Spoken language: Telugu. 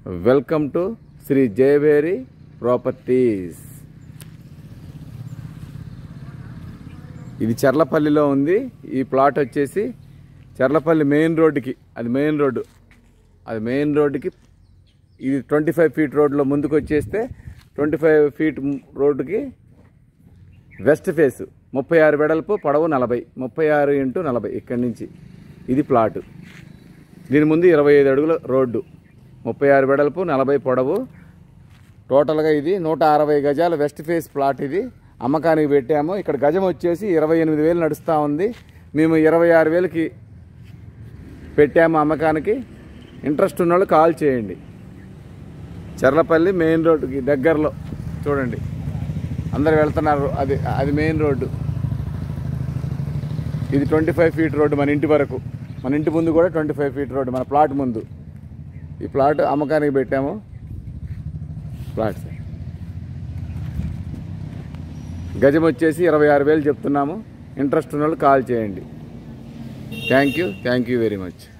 welcome to Shri Jayaveri properties ఇది చర్లపల్లిలో ఉంది ఈ ప్లాట్ వచ్చేసి చర్లపల్లి మెయిన్ రోడ్డుకి అది మెయిన్ రోడ్డు అది మెయిన్ రోడ్డుకి ఇది ట్వంటీ ఫైవ్ ఫీట్ రోడ్లో ముందుకు వచ్చేస్తే ట్వంటీ ఫైవ్ ఫీట్ రోడ్డుకి వెస్ట్ ఫేస్ ముప్పై ఆరు వెడల్పు పొడవు నలభై ముప్పై ఆరు ఇంటూ నలభై ఇక్కడి నుంచి ఇది ప్లాటు దీని ముందు ఇరవై ఐదు అడుగుల రోడ్డు ముప్పై ఆరు వెడల్పు నలభై పొడవు టోటల్గా ఇది నూట అరవై గజాల వెస్ట్ ఫేస్ ప్లాట్ ఇది అమ్మకానికి పెట్టాము ఇక్కడ గజం వచ్చేసి ఇరవై ఎనిమిది వేలు నడుస్తూ ఉంది మేము ఇరవై ఆరు వేలకి పెట్టాము అమ్మకానికి ఇంట్రెస్ట్ ఉన్న వాళ్ళు కాల్ చేయండి చర్లపల్లి మెయిన్ రోడ్డుకి దగ్గరలో చూడండి అందరు వెళ్తున్నారు అది అది మెయిన్ రోడ్డు ఇది ట్వంటీ ఫైవ్ ఫీట్ రోడ్డు మన ఇంటి వరకు మన ఇంటి ముందు కూడా ట్వంటీ ఫైవ్ ఫీట్ రోడ్డు మన ప్లాట్ ముందు ఈ ప్లాట్ అమ్మకానికి పెట్టాము ప్లాట్ సార్ గజం వచ్చేసి ఇరవై ఆరు వేలు చెప్తున్నాము ఇంట్రెస్ట్ ఉన్న వాళ్ళు కాల్ చేయండి thank you thank you very much